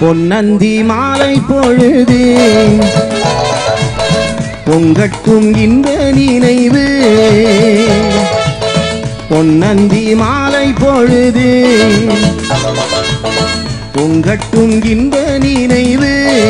பொன்னந்தி மாலை பொழுது பொங்கட்டும் இந்த நினைவு பொன்னந்தி மாலை பொழுது பொங்கட்டும் இந்த நினைவு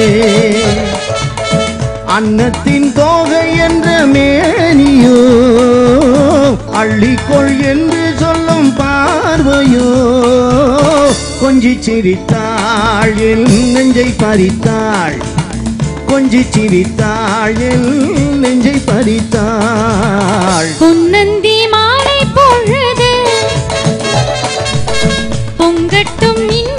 அன்னத்தின் தோகை என்ற மேனியோ அள்ளிக்கொள் என்று சொல்லும் பார்வையோ கொஞ்சி சிரித்தாள் என் நெஞ்சை பறித்தாள் கொஞ்சி சிரித்தாள் என் நெஞ்சை பறித்தாள் பொன்னந்தி மாலை பொழுது பொங்கட்டும் இன்ப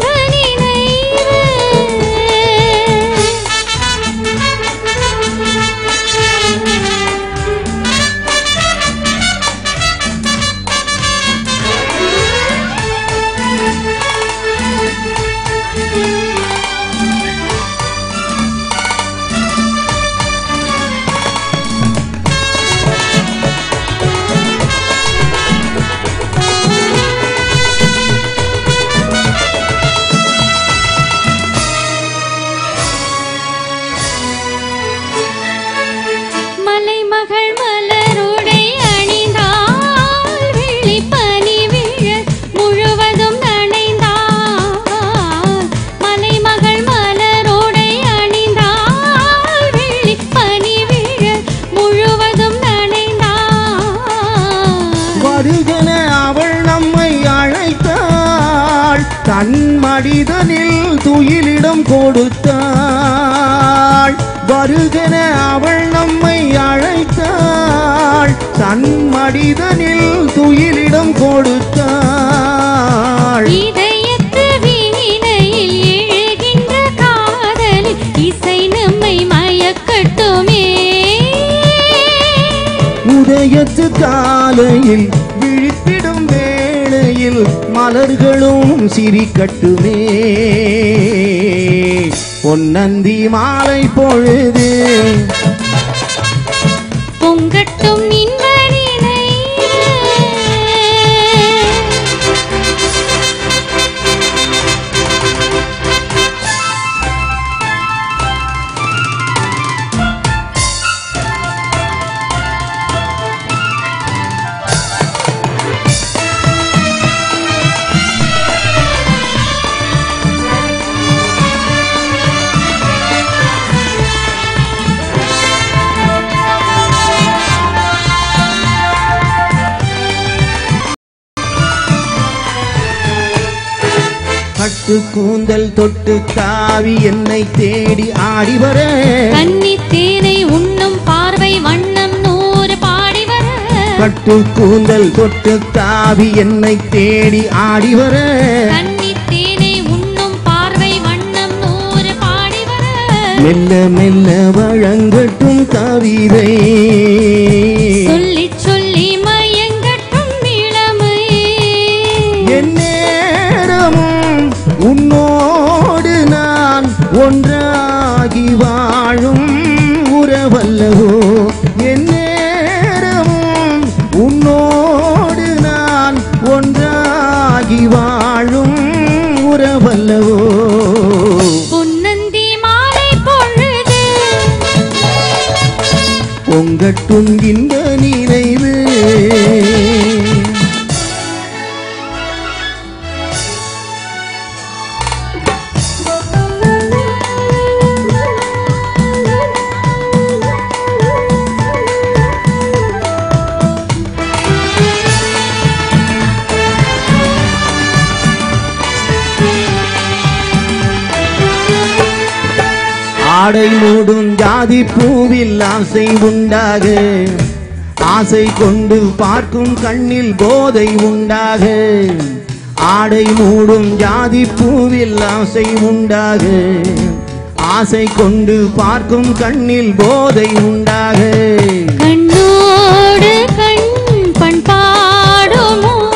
மலைமகள் மலருடை அணிந்தாள் விழிப்பனி விழ முழுவதும் நனைந்தாள் மலைமகள் மலருடை அணிந்தாள் விழிப்பனி விழ முழுவதும் நனைந்தாள் வருகன அவள் நம்மை அழைத்தாள் தன் மடிதனில் துயிலிடம் கொடுத்தாள் வருகன அவள் நம்மை அழைத்தாள் தன் மடிதனில் துயிலிடம் கொடுத்தாள் இதயத்து வீணையில் எழுகின்ற காதலில் இசை நம்மை மயக்கட்டுமே உதயத்து காலையில் விழித்திடும் வேளையில் மலர்களும் சிரிக்கட்டுமே பொன்னந்தி மாலை பொழுது பொங்கட்டும் இன்ப நினைவு. பட்டு கூந்தல் தொட்டு தாவி என்னை தேடி ஆடி வர கன்னித் தேனை உண்ணும் பார்வை வண்ணம் நூறு பாடி வர பட்டு கூந்தல் தொட்டு தாவி என்னை தேடி ஆடி வர கன்னித் தேனை உண்ணும் பார்வை வண்ணம் நூறு பாடி வர மெல்ல மெல்ல வழங்கட்டும் கவிதை சொல்லி சொல்லி மயங்கட்டும் இளமை என் நேரமும் உன்னோடு நான் ஒன்றாகி வாழும் உறவல்லவோ என் நேரமும் உன்னோடு நான் ஒன்றாகி வாழும் உறவல்லவோ பொன்னந்தி மாலை பொழுது பொங்கட்டும் இந்த நினைவு ஆடை மூடும் ஜாதி பூவில் ஆசை உண்டாக ஆசை கொண்டு பார்க்கும் கண்ணில் போதை உண்டாக ஆடை மூடும் ஜாதி பூவில் ஆசை உண்டாக ஆசை கொண்டு பார்க்கும் கண்ணில் போதை உண்டாக கண்ணோடு கண் பண்பாடுமோ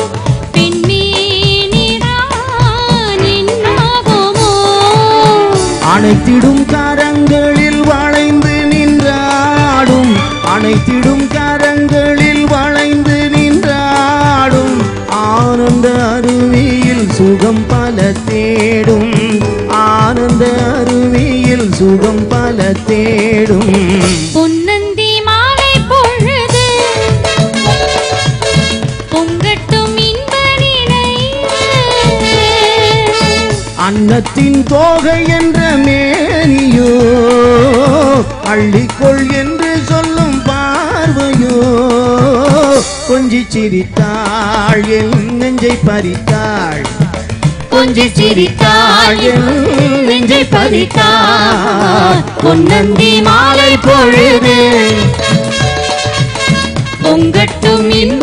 பெண்மீனிதான் என்னாகுமோ அனைத்திடும் கரங்களில் வளைந்து நின்றாடும் அனைத்திடும் கரங்களில் வளைந்து நின்றாடும் ஆனந்த அருவியில் சுகம் பல தேடும் ஆனந்த அன்னத்தின் தோகை என்ற மேனியோ அள்ளிக்கொள் என்று சொல்லும் பார்வையோ கொஞ்சி சிரித்தாள் என் நெஞ்சை பறித்தாள் கொஞ்சி சிரித்தாள் என் நெஞ்சை பறித்தாள் பொன்னந்தி மாலை பொழுது பொங்கட்டும் இன்ப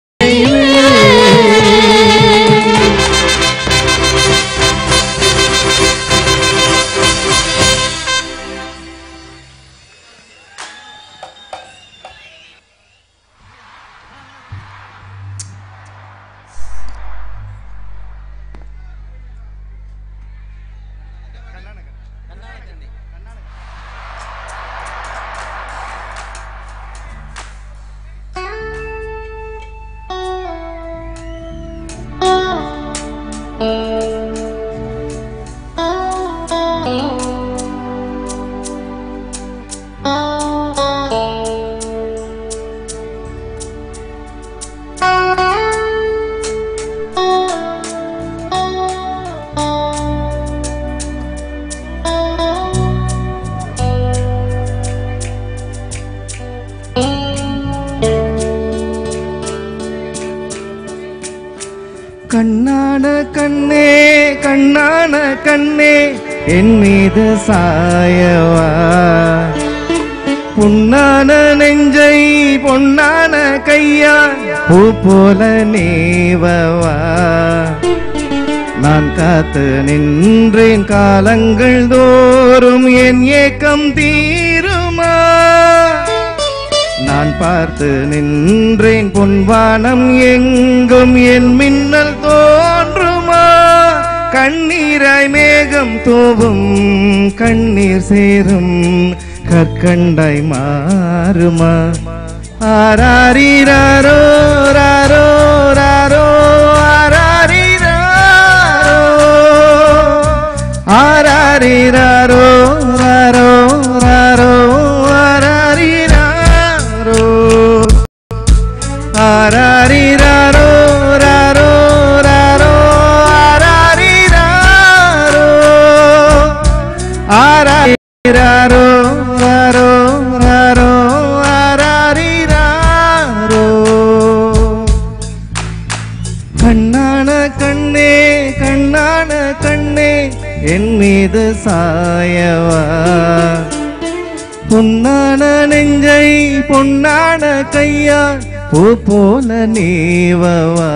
கண்ணான கண்ணே கண்ணான கண்ணே என் மீது சாயவா புண்ணான நெஞ்சை பொன்னான கையா பூ போல நீவவா நான் காத்து நின்றேன் காலங்கள் தோறும் என் ஏக்கம் தீருமா நான் பார்த்து நின்றேன் பொன்வானம் எங்கும் என் மின்னல் தோன்றுமா கண்ணீராய் மேகம் தூவும் கண்ணீர் சேரும் கற்கண்டாய் மாறுமா ஆராரிராரோ ராரோ ராரோ ஆராரிராரோ ஆராரிராரோ ராரோ ராரோ ஆராரிராரோ ஆராரிராரோ ராரோ ராரோ ஆராரிராரோ ஆராரிராரோ ராரோ ராரோ ஆராரிராரோ கண்ணான கண்ணே கண்ணான கண்ணே என் மீது சாயவா பொன்னான நெஞ்சை பொன்னான கையா பூ போல நீவவா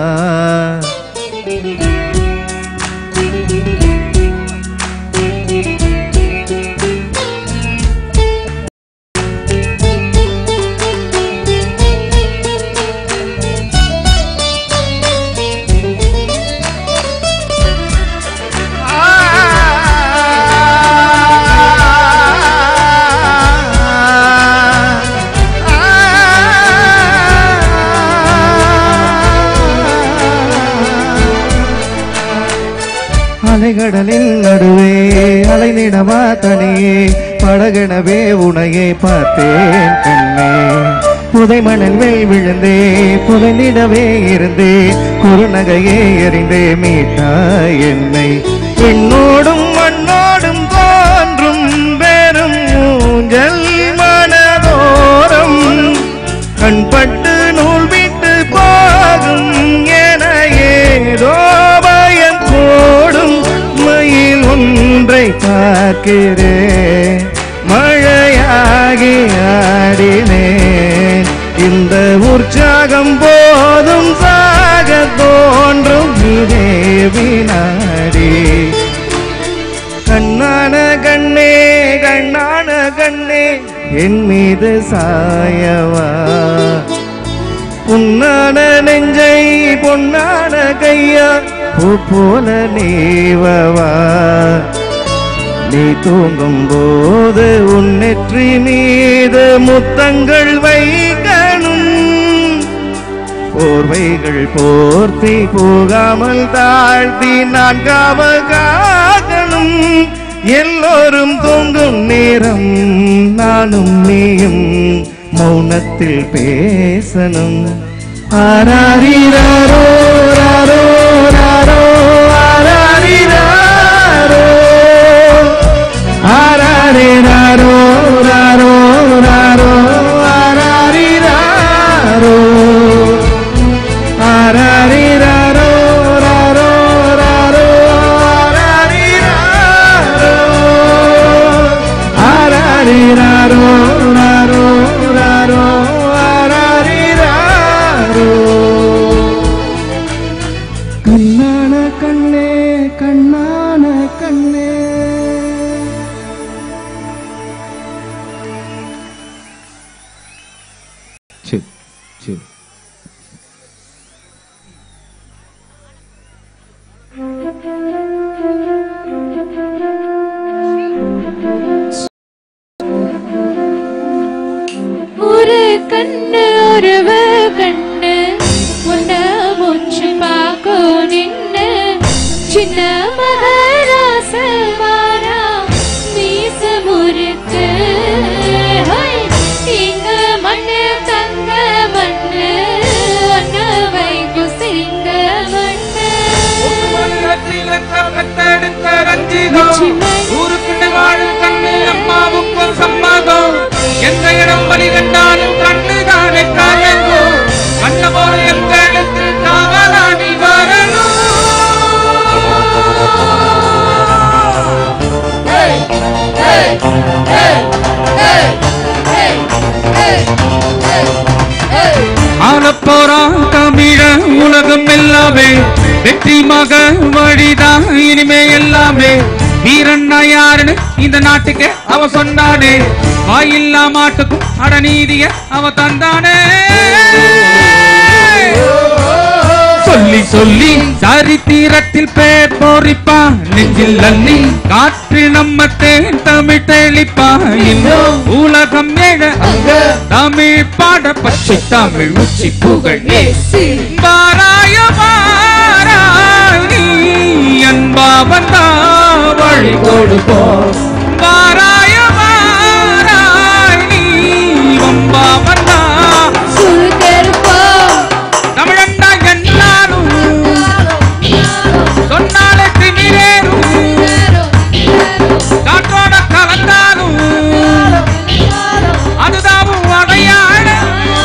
அலைகடலின் நடுவே அலைநிடவா தனியே படகெனவே உனையே பார்த்தேன் கண்ணே புதைமணல் மேல் விழுந்தே புதைந்திடவே இருந்தே குறுநகையே எறிந்தே மீட்டாய் என்னை என்னோடும் மண்ணோடும் தோன்றும் பெரும் ஊஞ்சல் மனதோரம் கண்பட்டு நூல் விட்டு போகும் என ஏதோ பயம் போடும் மயில் ஒன்றை பார்க்கிறேன் மழையாகி ஆடினேன் இந்த உற்சாகம் போதும் சாக தோன்றும் இதே வினாடி கண்ணான கண்ணே கண்ணான கண்ணே என் மீது சாயவா புண்ணான நெஞ்சை பொன்னான கையா பூ போல நீவவா நீ தூங்கும் போது உன் நெற்றி மீது முத்தங்கள் வைக்கணும் போர்வைகள் போர்த்தி போகாமல் தாழ்த்தி நான் காவல் காக்கணும் எல்லோரும் தூங்கும் நேரம் நானும் நீயும் மௌனத்தில் பேசணும் ஆராரிராரோ ராரோ ராரோ ஆராரிராரோ சரி சரி ஒரு கண்ணு ஒருவ கண்ணு உன்ன மூச்சு பார்க்கும் நின்னு சின்ன மகராசவாரா மீச முறுக்கு ஹோய், இங்க மண்ணு தங்க மண்ணு ஒன்ன வைக்கும் சிங்க மண்ணு ஊருக்குண்டு வாழும் கண்ணு அம்மாவுக்கும் சம்மதம் எந்த இடம் வழி கண்டாலும் கண்ணு தானே காயங்கும் கண்ண போல எங்களுக்கு காவலாடி வரணும் ஆளப்போறான் தமிழ உலகம் எல்லாமே வெற்றி மக வழிதான் இனிமே எல்லாமே வீரண்ணா யாருன்னு இந்த நாட்டுக்கு அவ சொன்னானே வாயில்லா மாட்டுக்கும் அடநீதிய அவ தந்தானே சொல்லி சொல்லி சரித்திரத்தில் பேர் போரிப்பான் நெஞ்சில் அள்ளி காற்று நம்ம தேன் தமிழ் தெளிப்பான் இன்னும் உலகம் ஏழ அங்க தமிழ் பாட பச்சை தமிழ் உச்சி புகழ் ஏசி பாராய பாராய் நீ அன்பா வந்தா வழி கொடுப்போம் பாராய பாராய் நீ வம்பா வந்தா சுகருப்போம் தமிழண்டா எல்லாரும் சொன்னாலே திமிரேறும் காற்றோட கலந்தாலும் அதுதாவும் அடையாளம்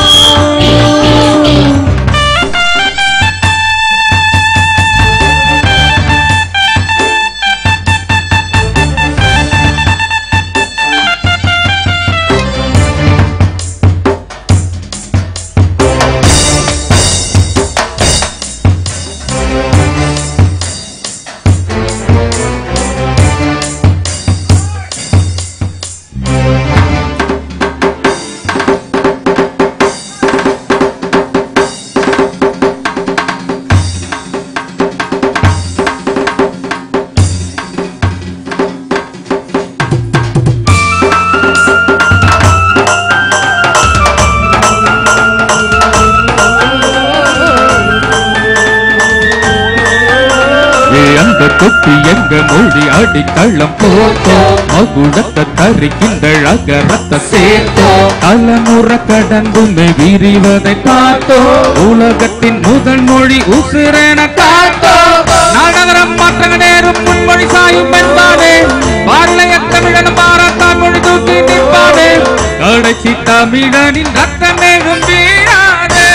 ஏ அந்த கொட்டி எங்க மொழி அடித்தளம் போட்டோ மகுடத்தை தரிக்கின்ற அகரத்தை சேர்த்தோ தலைமுறை கடந்துமே விரிவதை காத்தோ உலகத்தின் முதல் மொழி உசிரென காத்தோ நாடகரம் மாற்ற நேரும் முன்மொழி சாயும் என்பானே பார்லைய தமிழன் பாராத்தான் மொழி தூக்கி நிற்பானே கடைசி தமிழனின் ரத்தமேகும் வீழாதே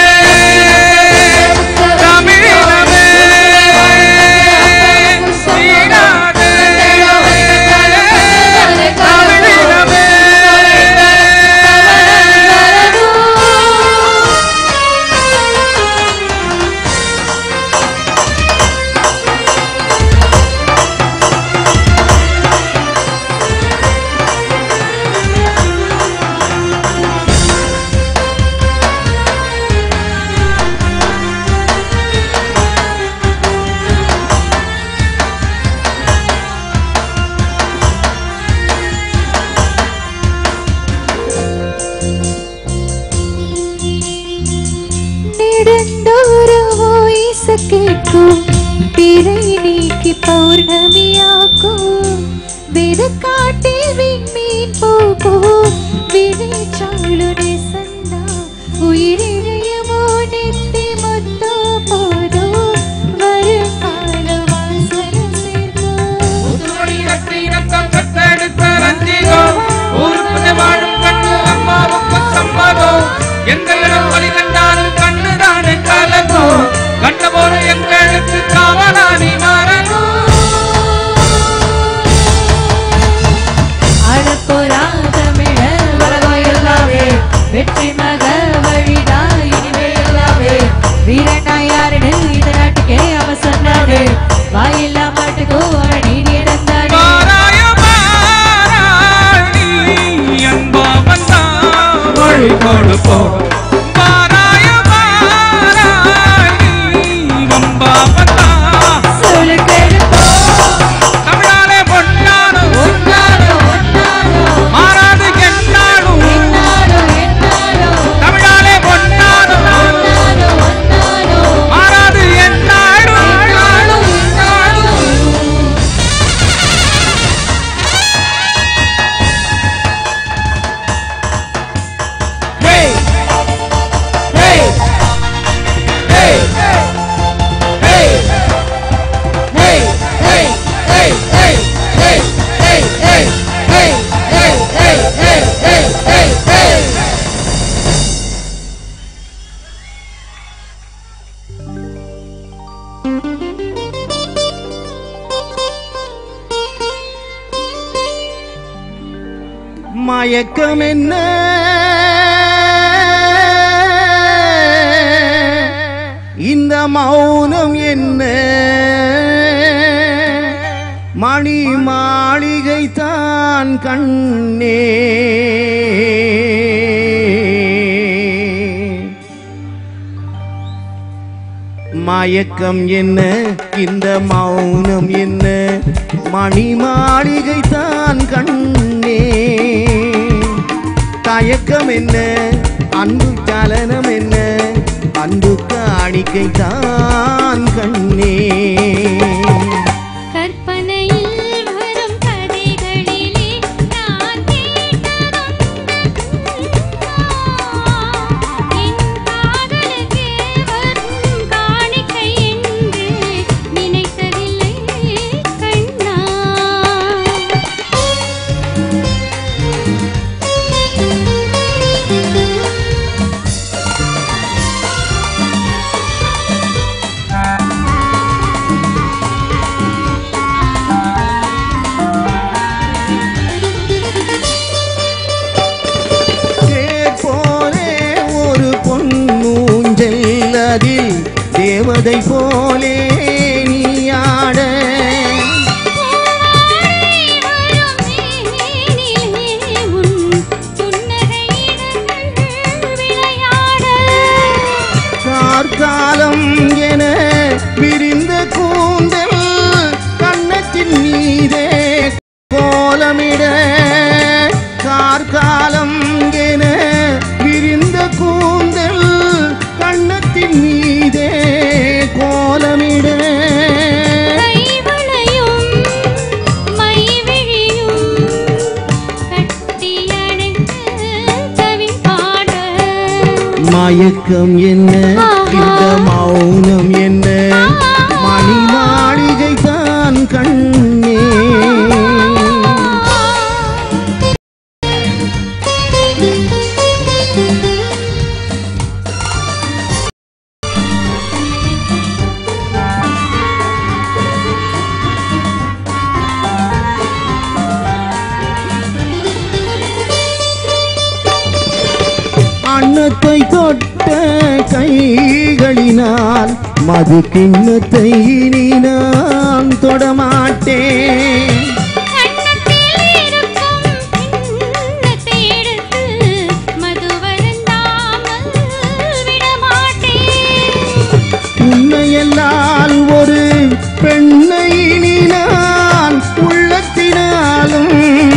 தமிழினமே வீழாதே தமிழினமே നെടുന്തോറും കേൾക്കും പിഴை നീക്കി പൗർണമിയാക്കും വെറുക്കാട്ടിൽ വിൺമീൻ പോകും വിളിച്ചാളുടെ സന്ത ഉയരിഴയമോടെത്തി മൊത്തോ പോതോ വരും കാലവാസന சேர்க்கும் முத்துமணி கட்டி ரத்தம் கத்தெடுத்த ரஞ்சிதம் ஊருக்குள்ளே வாழும் கண்ணு அம்மாவுக்கு சம்மதம் எங்களிடம் வழி கண்டாலும் கண்ணு தானே கலக்கும் கண்ண போல எங்களுக்கு காவலாடி வரணும் அழப்போரா தமிழ உலகம் எல்லாமே வெற்றி மக வழிதான் இனிமே எல்லாமே வீரண்ணா யாருன்னு இந்த நாட்டுக்கே அவ சொன்னாரு வாயில்லா மாட்டுக்கோ நீதி இருந்தாரு மாறாய மாறாய் நீ அன்பா வந்தா வழி கொடுப்போம் மயக்கம் என்ன இந்த மௌனம் என்ன மணி மாளிகை தான் கண்ணே மயக்கம் என்ன இந்த மௌனம் என்ன மணி மாளிகை தான் கண்ணே தயக்கம் என்ன அன்பு சலனம் என்ன அன்பு காணிக்கை தான் கண்ணே கற்பனையில் வரும் கதைகளிலே நான் கேட்டதும் என் காதலுக்கு வரும் காணிக்கை என்று நினைத்ததில்லை கண்ணா தேர் போலே ஒரு பொன்னூஞ்சல் அதில் தேவதை போலே நீயாட கார்காலம் என விரிந்த கூந்தல் கண்ணத்தின் மீதே கோலமிட கார்காலம் என விரிந்த கூந்தல் கண்ணத்தின் மீதே கோலமிட மயக்கம் என்ன இந்த மௌனம் என்ன மணி மாளிகை தான் கண்ணே அன்னத்தை தொட்ட கைகளினால் மது கிண்ணத்தை இனி நான் தொடமாட்டேன் உன்னையெல்லால் ஒரு பெண்ணை இனி நான் உள்ளத்தினாலும்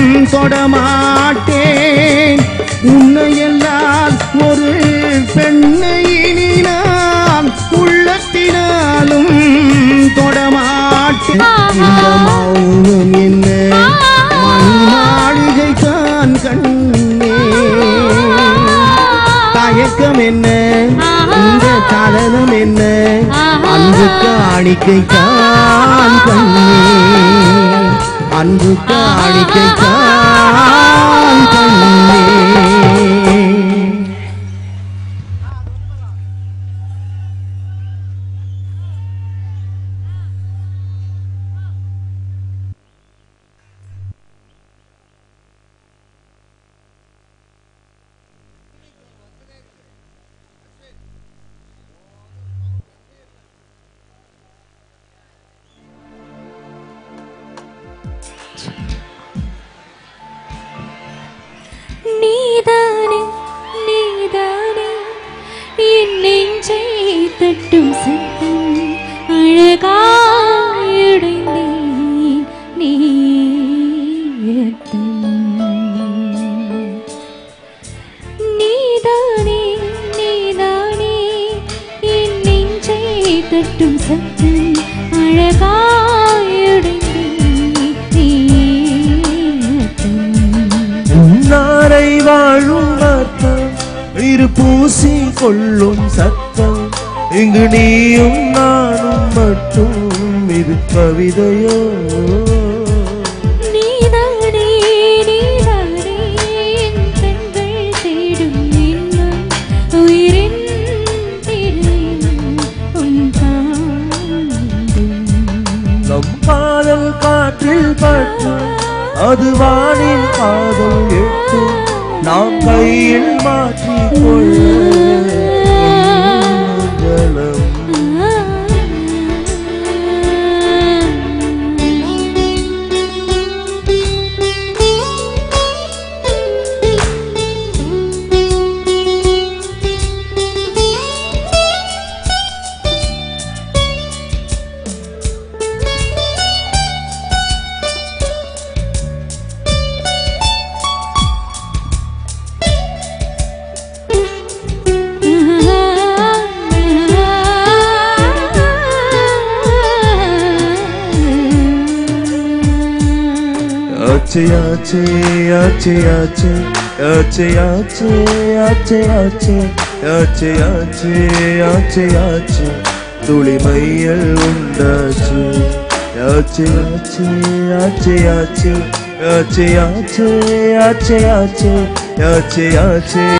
தொடமாட்டேன் உன்னையெல்லால் ஒரு பெண்ணை இனி நான் உள்ளத்தினாலும் தொடமாட்டேன் இந்த மௌனம் என்ன மணி மாளிகை தான் கண்ணே தயக்கம் என்ன இந்த சலனம் என்ன அன்பு காணிக்கை தான் கண்ணே அன்பு காணிக்கை தான் கண்ணே நீதானே நீதானே என் நெஞ்சை தட்டும் சத்தம் அழகாயுடைந்தேன் நீயத்தம் நீதானே நீதானே என் நெஞ்சை தட்டும் சத்தம் அழகாயுடைந்தேன் நீயத்தம் உன்னாரை வாழும் அர்த்தம் இரு பூசி கொள்ளும் சத்தம் இங்கு நீயும் நானும் மட்டும் இது கவிதையோ நீதானே நீதானே என் கண்கள் தேடும் இன்பம் உயிரின் தேடலில் உன் காதல் நம் காதல் காற்றில் பட்டு அது வானின் காதல் எட்டும் நாம் கையில் மாற்றிக்கொள்ள ஜலம் ஆச்சே ஆச்சே ஆச்சே ஆச்சே ஆச்சே ஆச்சே ஆச்சே ஆச்சே ஆச்சே ஆச்சே ஆச்சே ஆச்சே துளி மையல் உண்டாச்சு ஆச்சே ஆச்சே ஆச்சே ஆச்சே ஆச்சே ஆச்சே ஆச்சே ஆச்சே ஆச்சே ஆச்சே